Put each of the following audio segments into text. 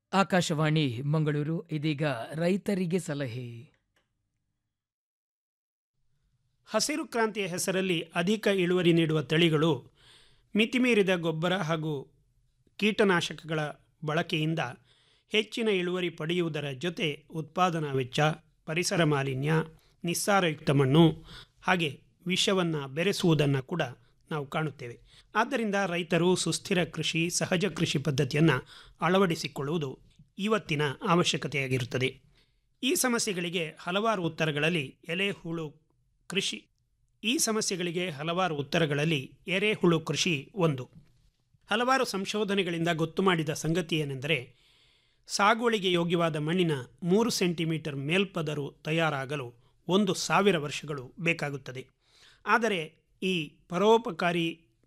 ಆಕಾಶವಾಣಿ ಮಂಗಳೂರು ಇದೀಗ ರೈತರಿಗೆ ಸಲಹೆ ಹಸಿರು ಕ್ರಾಂತಿಯ ಹೆಸರಲ್ಲಿ ಅಧಿಕ ಇಳುವರಿ ನೀಡುವ ತಳಿಗಳು ಮಿತಿಮೀರಿದ ಗೊಬ್ಬರ ಹಾಗೂ ಕೀಟನಾಶಕಗಳ ಬಳಕೆಯಿಂದ ಹೆಚ್ಚಿನ ಇಳುವರಿ ಪಡೆಯುವುದರ ಜೊತೆ ಉತ್ಪಾದನಾ ವೆಚ್ಚ ಪರಿಸರ ಮಾಲಿನ್ಯ ನಿಸ್ಸಾರಯುಕ್ತ ಮಣ್ಣು ಹಾಗೆ ವಿಷವನ್ನು ಬೆರೆಸುವುದನ್ನು ಕೂಡ ನಾವು ಕಾಣುತ್ತೇವೆ ಆದ್ದರಿಂದ ರೈತರು ಸುಸ್ಥಿರ ಕೃಷಿ ಸಹಜ ಕೃಷಿ ಪದ್ಧತಿಯನ್ನು ಅಳವಡಿಸಿಕೊಳ್ಳುವುದು ಇವತ್ತಿನ ಅವಶ್ಯಕತೆಯಾಗಿರುತ್ತದೆ ಈ ಸಮಸ್ಯೆಗಳಿಗೆ ಹಲವಾರು ಉತ್ತರಗಳಲ್ಲಿ ಎಲೆಹುಳು ಕೃಷಿ ಈ ಸಮಸ್ಯೆಗಳಿಗೆ ಹಲವಾರು ಉತ್ತರಗಳಲ್ಲಿ ಎರೆಹುಳು ಕೃಷಿ ಒಂದು ಹಲವಾರು ಸಂಶೋಧನೆಗಳಿಂದ ಗೊತ್ತು ಮಾಡಿದ ಸಂಗತಿ ಏನೆಂದರೆ ಸಾಗುವಳಿಗೆ ಯೋಗ್ಯವಾದ ಮಣ್ಣಿನ ಮೂರು ಸೆಂಟಿಮೀಟರ್ ಮೇಲ್ಪದರು ತಯಾರಾಗಲು ಒಂದು ಸಾವಿರ ವರ್ಷಗಳು ಬೇಕಾಗುತ್ತದೆ ಆದರೆ ಈ ಪರೋಪಕಾರಿ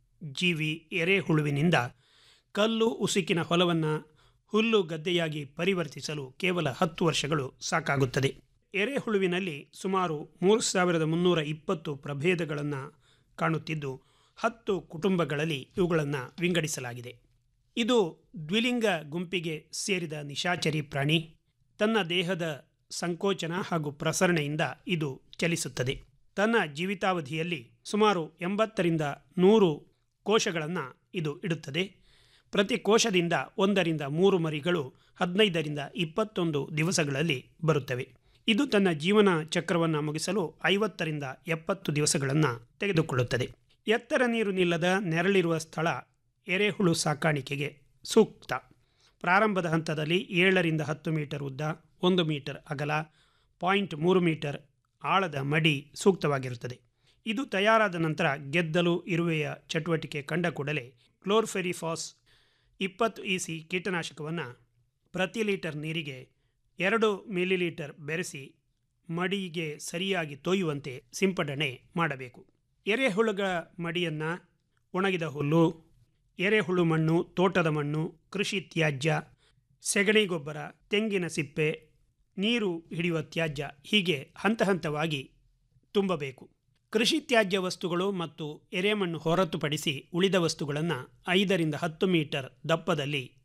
ಜೀವಿ ಎರೆಹುಳುವಿನಿಂದ ಕಲ್ಲು ಉಸುಕಿನ ಹೊಲವನ್ನು ಹುಲ್ಲು ಗದ್ದೆಯಾಗಿ ಪರಿವರ್ತಿಸಲು ಕೇವಲ ಹತ್ತು ವರ್ಷಗಳು ಸಾಕಾಗುತ್ತದೆ ಎರೆಹುಳುವಿನಲ್ಲಿ ಸುಮಾರು ಮೂರು ಸಾವಿರದ ಮುನ್ನೂರ ಇಪ್ಪತ್ತು ಪ್ರಭೇದಗಳನ್ನು ಕಾಣುತ್ತಿದ್ದು ಹತ್ತು ಕುಟುಂಬಗಳಲ್ಲಿ ಇವುಗಳನ್ನು ವಿಂಗಡಿಸಲಾಗಿದೆ ಇದು ದ್ವಿಲಿಂಗ ಗುಂಪಿಗೆ ಸೇರಿದ ನಿಶಾಚರಿ ಪ್ರಾಣಿ ತನ್ನ ದೇಹದ ಸಂಕೋಚನ ಹಾಗೂ ಪ್ರಸರಣೆಯಿಂದ ಇದು ಚಲಿಸುತ್ತದೆ ತನ್ನ ಜೀವಿತಾವಧಿಯಲ್ಲಿ ಸುಮಾರು ಎಂಬತ್ತರಿಂದ ನೂರು ಕೋಶಗಳನ್ನು ಇದು ಇಡುತ್ತದೆ ಪ್ರತಿ ಕೋಶದಿಂದ ಒಂದರಿಂದ ಮೂರು ಮರಿಗಳು ಹದಿನೈದರಿಂದ ಇಪ್ಪತ್ತೊಂದು ದಿವಸಗಳಲ್ಲಿ ಬರುತ್ತವೆ ಇದು ತನ್ನ ಜೀವನ ಚಕ್ರವನ್ನು ಮುಗಿಸಲು ಐವತ್ತರಿಂದ ಎಪ್ಪತ್ತು ದಿವಸಗಳನ್ನು ತೆಗೆದುಕೊಳ್ಳುತ್ತದೆ ಎತ್ತರ ನೀರು ನಿಲ್ಲದ ನೆರಳಿರುವ ಸ್ಥಳ ಎರೆಹುಳು ಸಾಕಾಣಿಕೆಗೆ ಸೂಕ್ತ ಪ್ರಾರಂಭದ ಹಂತದಲ್ಲಿ ಏಳರಿಂದ ಹತ್ತು ಮೀಟರ್ ಉದ್ದ ಒಂದು ಮೀಟರ್ ಅಗಲ ಪಾಯಿಂಟ್ ಮೂರು ಮೀಟರ್ ಆಳದ ಮಡಿ ಸೂಕ್ತವಾಗಿರುತ್ತದೆ ಇದು ತಯಾರಾದ ನಂತರ ಗೆದ್ದಲು ಇರುವೆಯ ಚಟುವಟಿಕೆ ಕಂಡ ಕೂಡಲೇ ಕ್ಲೋರ್ಫೆರಿಫಾಸ್ ಇಪ್ಪತ್ತು ಇ ಸಿ ಕೀಟನಾಶಕವನ್ನು ಪ್ರತಿ ಲೀಟರ್ ನೀರಿಗೆ ಎರಡು ಮಿಲಿಲೀಟರ್ ಬೆರೆಸಿ ಮಡಿಗೆ ಸರಿಯಾಗಿ ತೊಯ್ಯುವಂತೆ ಸಿಂಪಡಣೆ ಮಾಡಬೇಕು ಎರೆಹುಳುಗಳ ಮಡಿಯನ್ನು ಒಣಗಿದ ಹುಲ್ಲು ಎರೆಹುಳು ಮಣ್ಣು ತೋಟದ ಮಣ್ಣು ಕೃಷಿ ತ್ಯಾಜ್ಯ ಸೆಗಣಿ ಗೊಬ್ಬರ ತೆಂಗಿನ ಸಿಪ್ಪೆ ನೀರು ಹಿಡಿಯುವ ತ್ಯಾಜ್ಯ ಹೀಗೆ ಹಂತ ಹಂತವಾಗಿ ತುಂಬಬೇಕು ಕೃಷಿ ತ್ಯಾಜ್ಯ ವಸ್ತುಗಳು ಮತ್ತು ಎರೆಮಣ್ಣು ಹೊರತುಪಡಿಸಿ ಉಳಿದ ವಸ್ತುಗಳನ್ನು ಐದರಿಂದ ಹತ್ತು ಮೀಟರ್ ದಪ್ಪದಲ್ಲಿ